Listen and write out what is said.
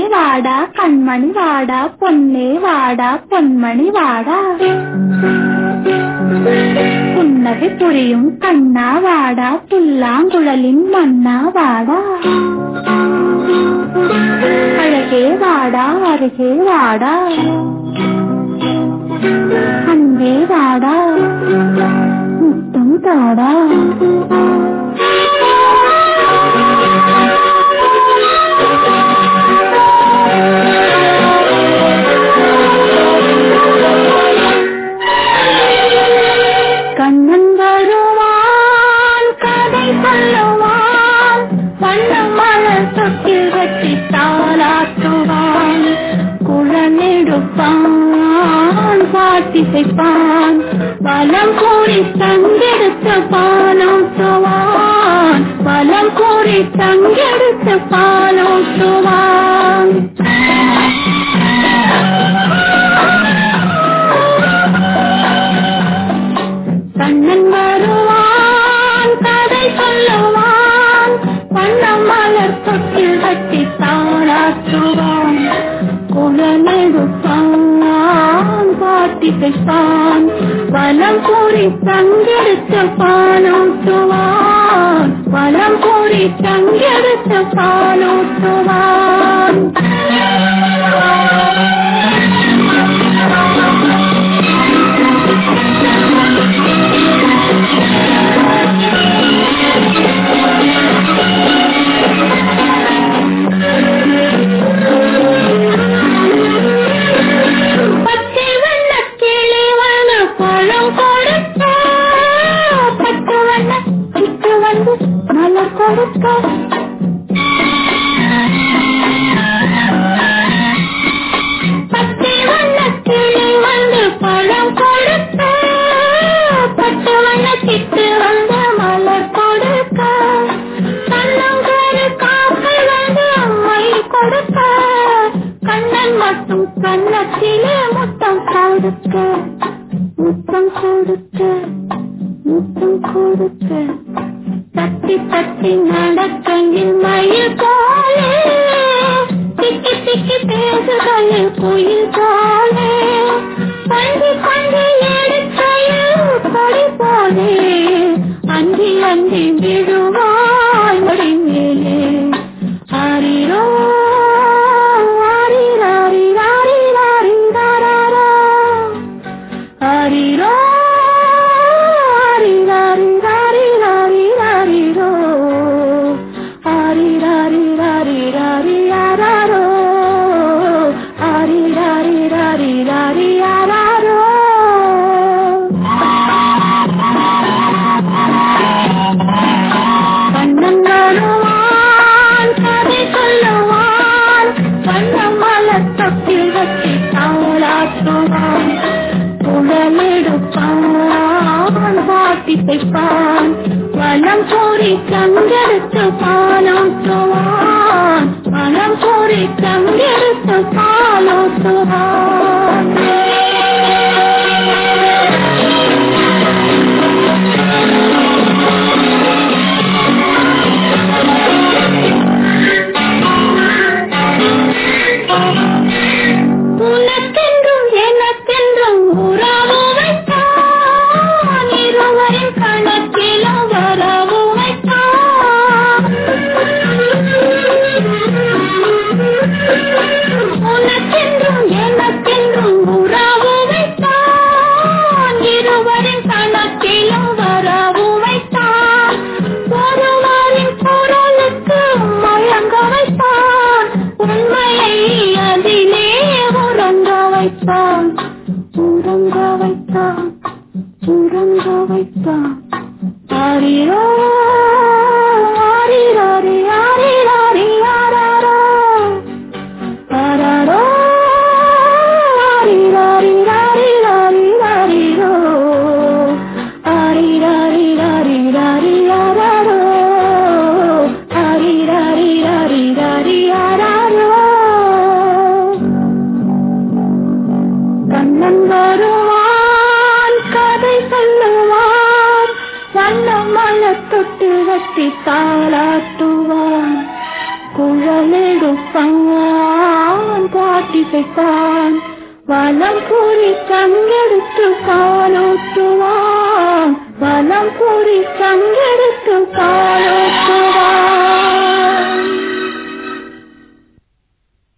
வாடா கண்மணி வாடா பொன்னே வாடா பொன்மணி வாடா புன்னகை புரியும் கண்ணா வாடா புல்லாங்குழலின் மண்ணா வாடா அழகே வாடா அருகே வாடா அன்பே வாடா முத்தம் தாடா கண்ணன் வருவான் கதை சொல்லுவான் வண்ணம் மலர் தொட்டில் வச்சு தாளாட்டுவான் குழலெடுப்பான் பாட்டிசைப்பான் வலம் கூறி தங்கெடுத்த பாலோட்டுவான் வலம் கூறி தங்கெடுத்த பாலோட்டுவான் கண்ணன் வருவான் கதை சொல்லுவான் வண்ணம் மலர் தொட்டில் கட்டி தாளாற்றுவான் குழலெடுப்பான் பாட்டி தைப்பான் வலம் கூறி தங்கெடுத்த பாலூட்டுவான் வலம் கூறி தங்கெடுத்த பாலூட்டுவான் பச்சை வண்ண கிளிவன பழம் கொடுத்த பட்டு வண்ண சிட்டு வந்து மலர் கொடுத்த பச்சை வண்ண கிளி வந்து பழம் கொடுத்த பட்டு வண்ண சிட்டு வந்து மலர் கொடுக்க கண்ணங்கரு காக்கள் வந்து அம்மை கொடுக்க கண்ணன் மட்டும் கண்ணத்திலே முத்தம் கொடுக்க முத்தம் கொடுக்க முத்தம் கொடுக்க தட்டி தட்டி நடக்கையில் மயில் போலே திக்கி திக்கி பேசுகையில் குயில் போலே பண்டி பண்டி எடுக்கையில் கொடி போலே அஞ்சி அஞ்சி விழுவாய் மடி மேலே ஆரிரோ ஆரிராரி ராரி ராரி ராரா ஆரிரோ ஆரிராரி ராரி ராரி ராரிரோ ஆரிராரி ராரி ராரி ஆராரோ ஆரிராரி ராரி ராரி ஆராரோ கண்ணன் வருவான் கதை சொல்லுவான் வண்ணம் மலர் தொட்டில் வச்சு தாளாட்டுவான் குழலெடுப்பான் பாட்டி தைப்பான் வலம் கூறி கங்கெடுத்து பாலோட்டுவான் வலம் கூறி கங்கெடுத்து பாலோட்டுவான் உனக்கென்றும் எனக்கென்றும் உறவு வைத்தான் இருவரின் கணக்கிலும் வரவு வைத்தான் உனக்கென்றும் எனக்கென்றும் உறவு வைத்தான் இருவரின் கணக்கிலும் வரவு வைத்தான் ஒருவரின் குரலுக்கு மயங்க வைத்தான் உண்மையை அதிலே உறங்க வைத்தான் உறங்க வைத்தான் உறங்க வைத்தான் ஆரிரோ ஆரிராரி ஆரிராரி ஆராரோ ஆராரோ ஆரிராரி ராரி ராரி ராரிரோ ஆரிராரி ராரி ராரி ஆராரோ ஆரிராரி ராரி ராரி ஆராரோ கண்ணன் வருவான் கதை சொல்லுவான் வண்ணம் மலர் தொட்டு வட்டி தாளாட்டுவான் குழலெடுப்பான் இசைத்தான் வலம் கூறி சங்கெடுத்து பாலூட்டுவான் வலம் கூறி சங்கெடுத்து பாலூட்டுவான்